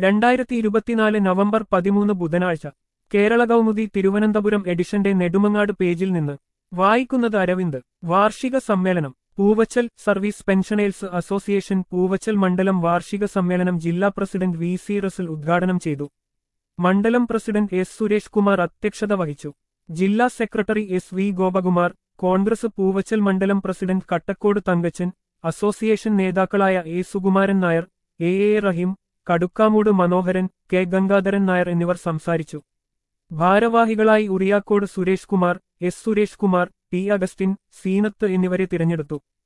രണ്ടായിരത്തി ഇരുപത്തിനാല് നവംബർ പതിമൂന്ന് ബുധനാഴ്ച കേരള കൗമുദി തിരുവനന്തപുരം എഡിഷന്റെ നെടുമങ്ങാട് പേജിൽ നിന്ന് വായിക്കുന്നത് അരവിന്ദ് വാർഷിക സമ്മേളനം Poovachal service pensioners association Poovachal മണ്ഡലം വാർഷിക സമ്മേളനം ജില്ലാ പ്രസിഡന്റ് വി സി റസൽ ഉദ്ഘാടനം ചെയ്തു മണ്ഡലം പ്രസിഡന്റ് എസ് സുരേഷ് കുമാർ അധ്യക്ഷത വഹിച്ചു ജില്ലാ secretary S V Gopakumar Congress Poovachal മണ്ഡലം പ്രസിഡന്റ് കട്ടക്കോട് തങ്കച്ചൻ അസോസിയേഷൻ നേതാക്കളായ A Sukumaran Nair A A Rahim Kadukkamoodu Manoharan K Gangadharan Nair എന്നിവർ സംസാരിച്ചു ഭാരവാഹികളായി ഉറിയാക്കോട് സുരേഷ് കുമാർ എസ് സുരേഷ് കുമാർ ടി അഗസ്റ്റിൻ സീനത്ത് എന്നിവരെ തിരഞ്ഞെടുത്തു